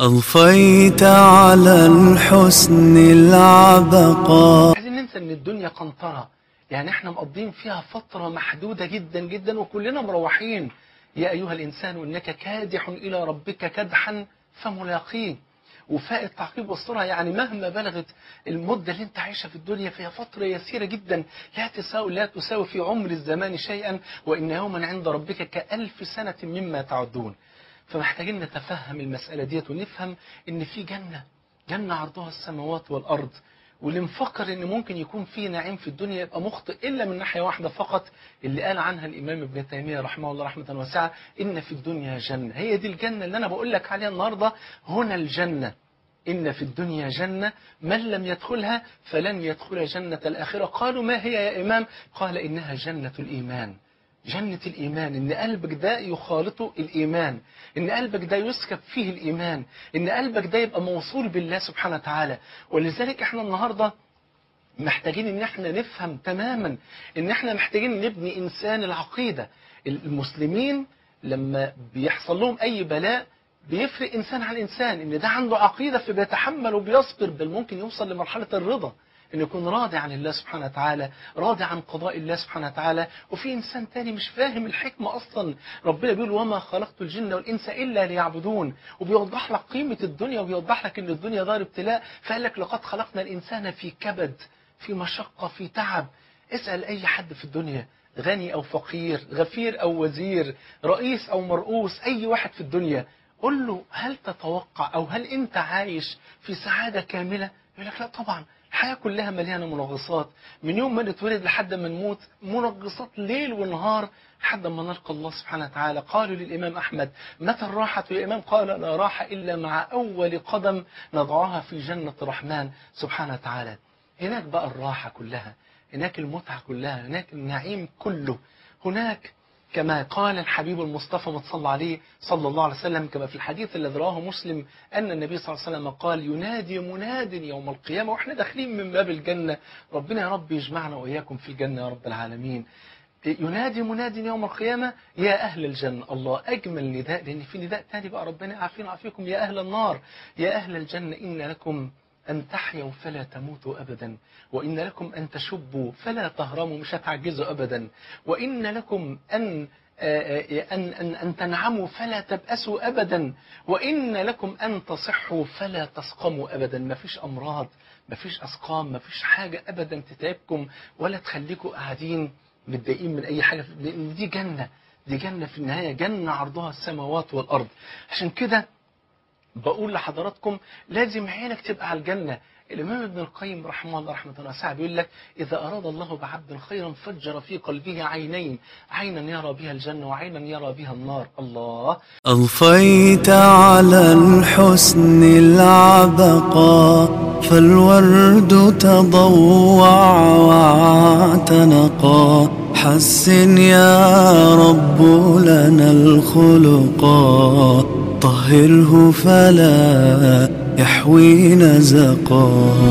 أضفيت على الحسن العبقى عايزين ننسى ان الدنيا قنطرة يعني احنا مقضين فيها فترة محدودة جدا جدا وكلنا مروحين يا ايها الانسان انك كادح الى ربك كدحا فملاقيه وفاء التعقيب والصورة يعني مهما بلغت المدة اللي انت عايشها في الدنيا فهي فترة يسيرة جدا لا تساوي لا تساوي في عمر الزمان شيئا وإن يوما عند ربك كألف سنة مما تعدون فمحتاجين نتفهم المسألة ديت ونفهم ان في جنة جنة عرضها السماوات والأرض واللي مفكر ان ممكن يكون في نعيم في الدنيا يبقى مخطئ الا من ناحيه واحده فقط اللي قال عنها الامام ابن تيميه رحمه الله رحمه واسعه ان في الدنيا جنه هي دي الجنه اللي انا بقول لك عليها النهارده هنا الجنه إن في الدنيا جنة من لم يدخلها فلن يدخل جنة الآخرة قالوا ما هي يا إمام قال إنها جنة الإيمان جنة الإيمان إن قلبك ده يخالطه الإيمان إن قلبك ده يسكب فيه الإيمان إن قلبك ده يبقى موصول بالله سبحانه وتعالى ولذلك إحنا النهاردة محتاجين إن إحنا نفهم تماما إن إحنا محتاجين نبني إنسان العقيدة المسلمين لما بيحصل لهم أي بلاء بيفرق إنسان عن إنسان إن ده عنده عقيدة فبيتحمل وبيصبر بل ممكن يوصل لمرحلة الرضا إن يكون راضي عن الله سبحانه وتعالى راضي عن قضاء الله سبحانه وتعالى وفي إنسان تاني مش فاهم الحكمة أصلا ربنا بيقول وما خلقت الجن والإنس إلا ليعبدون وبيوضح لك قيمة الدنيا وبيوضح لك إن الدنيا دار ابتلاء فقال لك لقد خلقنا الإنسان في كبد في مشقة في تعب اسأل أي حد في الدنيا غني أو فقير غفير أو وزير رئيس أو مرؤوس أي واحد في الدنيا قل له هل تتوقع أو هل أنت عايش في سعادة كاملة يقول لك لا طبعا الحياة كلها مليانة منغصات من يوم ما نتولد لحد ما نموت منغصات ليل ونهار لحد ما نلقى الله سبحانه وتعالى قالوا للإمام أحمد متى الراحة يا إمام قال لا راحة إلا مع أول قدم نضعها في جنة الرحمن سبحانه وتعالى هناك بقى الراحة كلها هناك المتعة كلها هناك النعيم كله هناك كما قال الحبيب المصطفى متصلى عليه صلى الله عليه وسلم كما في الحديث الذي رواه مسلم أن النبي صلى الله عليه وسلم قال ينادي مناد يوم القيامة وإحنا داخلين من باب الجنة ربنا يا رب يجمعنا وإياكم في الجنة يا رب العالمين ينادي مناد يوم القيامة يا أهل الجنة الله أجمل نداء لأن في نداء تاني بقى ربنا يعافينا ويعافيكم يا أهل النار يا أهل الجنة إن لكم أن تحيوا فلا تموتوا أبدا وإن لكم أن تشبوا فلا تهرموا مش هتعجزوا أبدا وإن لكم أن أن, أن, أن تنعموا فلا تبأسوا أبدا وإن لكم أن تصحوا فلا تسقموا أبدا ما فيش أمراض ما فيش أسقام ما فيش حاجة أبدا تتعبكم ولا تخليكم قاعدين متضايقين من أي حاجة لأن دي جنة دي جنة في النهاية جنة عرضها السماوات والأرض عشان كده بقول لحضراتكم لازم عينك تبقى على الجنة الإمام ابن القيم رحمه الله رحمة الله واسعة بيقول لك إذا أراد الله بعبد خيرا فجر في قلبه عينين عينا يرى بها الجنة وعينا يرى بها النار الله أضفيت على الحسن العبقى فالورد تضوع واعتنقا حسن يا رب لنا الخلقا طهره فلا يحوي نزقا